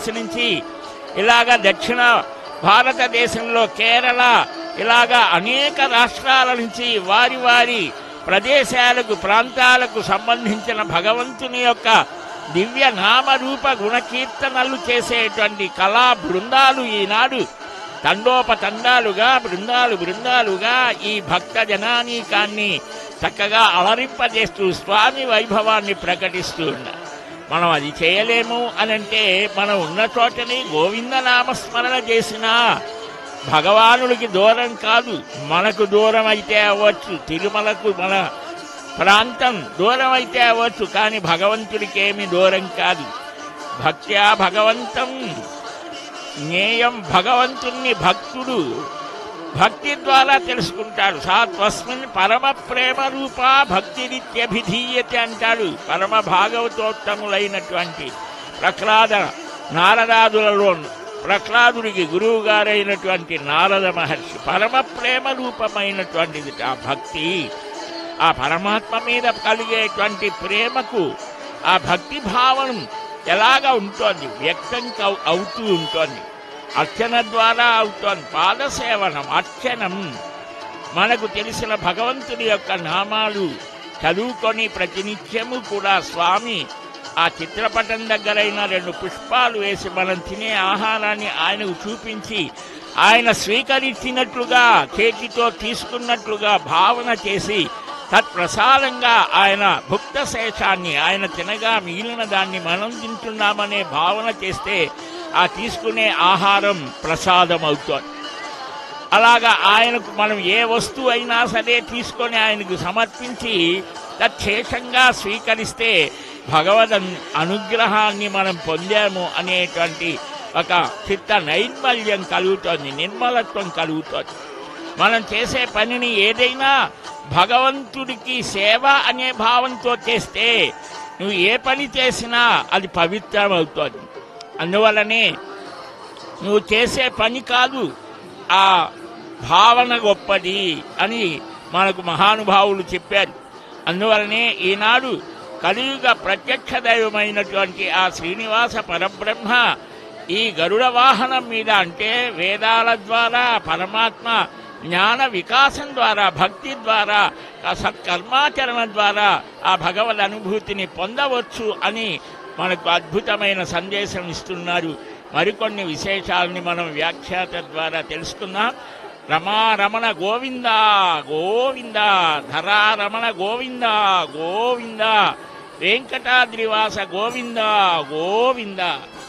నుంచి ఇలాగ దక్షిణ భారతదేశంలో కేరళ ఇలాగా అనేక రాష్ట్రాల నుంచి వారి వారి ప్రదేశాలకు ప్రాంతాలకు సంబంధించిన భగవంతుని యొక్క దివ్య నామరూప గుణకీర్తనలు చేసేటువంటి కళా బృందాలు ఈనాడు తండోపతండాలుగా బృందాలు బృందాలుగా ఈ భక్త జనానీకాన్ని చక్కగా అలరింపజేస్తూ స్వామి వైభవాన్ని ప్రకటిస్తూ ఉన్నారు మనం అది చేయలేము అని అంటే మనం ఉన్న చోటని గోవింద నామస్మరణ చేసినా భగవానుడికి దూరం కాదు మనకు దూరం అయితే అవ్వచ్చు తిరుమలకు మన ప్రాంతం దూరం అయితే అవ్వచ్చు కానీ భగవంతుడికి ఏమి దూరం కాదు భక్త్యా భగవంతం జ్ఞేయం భగవంతుణ్ణి భక్తుడు భక్తి ద్వారా తెలుసుకుంటాడు సా తస్మిన్ పరమ ప్రేమ రూపా భక్తిరిత్యభిధీయతే అంటాడు పరమ భాగవతోత్తములైనటువంటి ప్రహ్లాద నారదాదులలో ప్రహ్లాదుడికి గురువు గారైనటువంటి నారద మహర్షి పరమ ప్రేమ రూపమైనటువంటిది ఆ భక్తి ఆ పరమాత్మ మీద కలిగేటువంటి ప్రేమకు ఆ భక్తి భావనం ఎలాగా ఉంటోంది వ్యక్తం కవ్- అవుతూ ఉంటోంది అర్చన ద్వారా అవుతోంది పాదసేవనం అర్చనం మనకు తెలిసిన భగవంతుని యొక్క నామాలు చదువుకొని ప్రతినిత్యము కూడా స్వామి ఆ చిత్రపటం దగ్గరైన రెండు పుష్పాలు వేసి మనం తినే ఆహారాన్ని ఆయనకు చూపించి ఆయన స్వీకరించినట్లుగా చేతితో తీసుకున్నట్లుగా భావన చేసి తత్ప్రసాదంగా ఆయన భుక్త శేషాన్ని ఆయన తినగా మిగిలిన దాన్ని మనం తింటున్నామనే భావన చేస్తే ఆ తీసుకునే ఆహారం ప్రసాదం అవుతోంది అలాగా ఆయనకు మనం ఏ వస్తువు అయినా సరే తీసుకొని ఆయనకు సమర్పించి తచ్చేషంగా స్వీకరిస్తే భగవద్ అను- అనుగ్రహాన్ని మనం పొందాము అనేటువంటి ఒక చిత్త నైర్మల్యం కలుగుతోంది నిర్మలత్వం కలుగుతోంది మనం చేసే పనిని ఏదైనా భగవంతుడికి సేవ అనే భావంతో చేస్తే నువ్వు ఏ పని చేసినా అది పవిత్రమవుతోంది అందువలనే నువ్వు చేసే పని కాదు ఆ భావన గొప్పది అని మనకు మహానుభావులు చెప్పారు అందువలనే ఈనాడు కలియుగ ప్రత్యక్ష దైవమైనటువంటి ఆ శ్రీనివాస పరబ్రహ్మ ఈ గరుడ వాహనం మీద అంటే వేదాల ద్వారా పరమాత్మ జ్ఞాన వికాసం ద్వారా భక్తి ద్వారా ఆ సత్కర్మాచరణ ద్వారా ఆ భగవద్ అనుభూతిని పొందవచ్చు అని మనకు అద్భుతమైన సందేశం ఇస్తున్నారు మరికొన్ని విశేషాలని మనం వ్యాఖ్యాత ద్వారా తెలుసుకుందాం రమారమణ గోవింద గోవింద ధరారమణ గోవింద గోవింద వెంకటాద్రివాస గోవింద గోవింద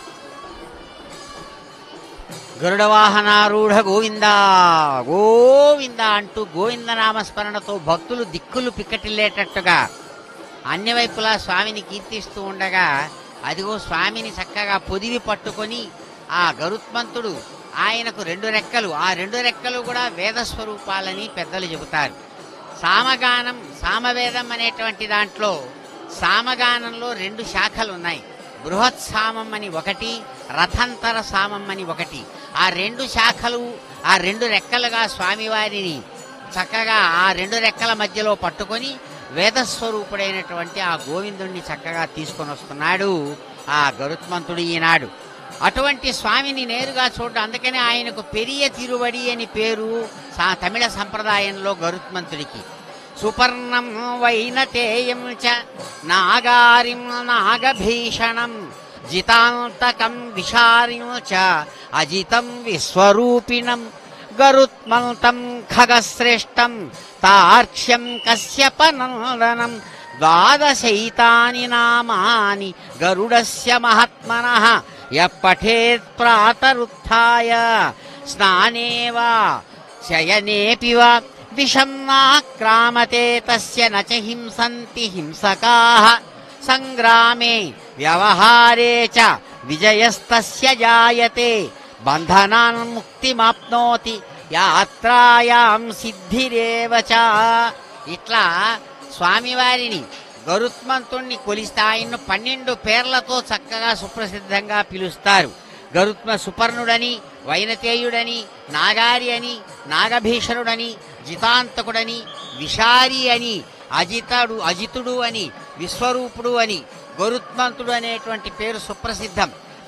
గరుడ వాహనారూఢ గోవింద గోవింద అంటూ గోవింద నామస్మరణతో భక్తులు దిక్కులు పిక్కటిల్లేటట్టుగా అన్ని వైపులా స్వామిని కీర్తిస్తూ ఉండగా అదిగో స్వామిని చక్కగా పొదివి పట్టుకొని ఆ గరుత్మంతుడు ఆయనకు రెండు రెక్కలు ఆ రెండు రెక్కలు కూడా వేద స్వరూపాలని పెద్దలు చెబుతారు సామగానం సామవేదం అనేటువంటి దాంట్లో సామగానంలో రెండు శాఖలు ఉన్నాయి బృహత్ సామం అని ఒకటి రథంతర సామం అని ఒకటి ఆ రెండు శాఖలు ఆ రెండు రెక్కలుగా స్వామివారిని చక్కగా ఆ రెండు రెక్కల మధ్యలో పట్టుకొని వేదస్వరూపుడైనటువంటి ఆ గోవిందుణ్ణి చక్కగా తీసుకొని వస్తున్నాడు ఆ గరుత్మంతుడు ఈనాడు అటువంటి స్వామిని నేరుగా చూడడం అందుకనే ఆయనకు పెరియ తిరువడి అని పేరు సా- తమిళ సంప్రదాయంలో గరుత్మంతుడికి సుపర్ణం వైనతేయం చ నాగారిం నాగభీషణం జితాంతకం విషారిం చ అజితం విశ్వరూపిణం గరుత్మంతం ఖగశ్రేష్టం తార్క్ష్యం కశ్యపనందనం ద్వాదశైతాని నామాని గరుడస్య మహాత్మనః యపఠేత్ ప్రాతరుత్థాయ స్నానే వా శయనేపి వా విషం నాక్రామతే తస్య నచ హింసంతి హింసకాః సంగ్రామే వ్యవహారే చ విజయస్తస్య జాయతే బంధనాన్ ముక్తిమాప్నోతి యాత్రాయాం సిద్ధిరేవ చ ఇట్లా స్వామివారిని గరుత్మంతుణ్ణి కొలిస్తే ఆయన్ను పన్నెండు పేర్లతో చక్కగా సుప్రసిద్ధంగా పిలుస్తారు గరుత్మ సుపర్ణుడని వైనతేయుడని నాగారి అని నాగభీషణుడని జితాంతకుడని విషారి అని అజితడు అజితుడు అని విశ్వరూపుడు అని గరుత్మంతుడు అనేటువంటి పేరు సుప్రసిద్ధం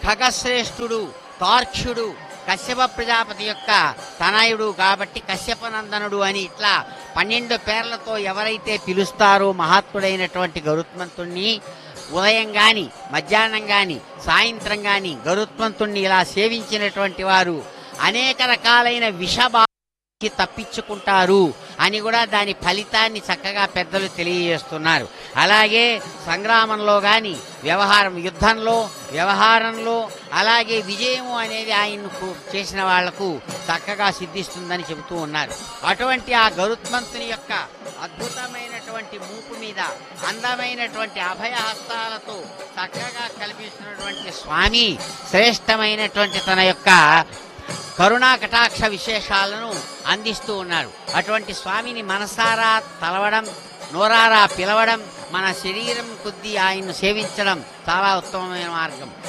ఖగశ్రేష్ఠుడు తార్క్ష్యుడు కశ్యప ప్రజాపతి యొక్క తనయుడు కాబట్టి కశ్యపనందనుడు అని ఇట్లా పన్నెండు పేర్లతో ఎవరైతే పిలుస్తారో మహాత్ముడైనటువంటి గరుత్మంతుణ్ణి ఉదయం గాని మధ్యాహ్నం గాని సాయంత్రం గాని గరుత్మంతుణ్ణి ఇలా సేవించినటువంటి వారు అనేక రకాలైన విషబా కి తప్పించుకుంటారు అని కూడా దాని ఫలితాన్ని చక్కగా పెద్దలు తెలియజేస్తున్నారు అలాగే సంగ్రామంలో గాని వ్యవహారం యుద్ధంలో వ్యవహారంలో అలాగే విజయము అనేది ఆయనకు చేసిన వాళ్లకు చక్కగా సిద్ధిస్తుందని చెబుతూ ఉన్నారు అటువంటి ఆ గరుత్మంతుని యొక్క అద్భుతమైనటువంటి మూపు మీద అందమైనటువంటి అభయహస్తాలతో చక్కగా కల్పిస్తున్నటువంటి స్వామి శ్రేష్టమైనటువంటి తన యొక్క కరుణా కటాక్ష విశేషాలను అందిస్తూ ఉన్నారు అటువంటి స్వామిని మనసారా తలవడం నోరారా పిలవడం మన శరీరం కొద్దీ ఆయన్ను సేవించడం చాలా ఉత్తమమైన మార్గం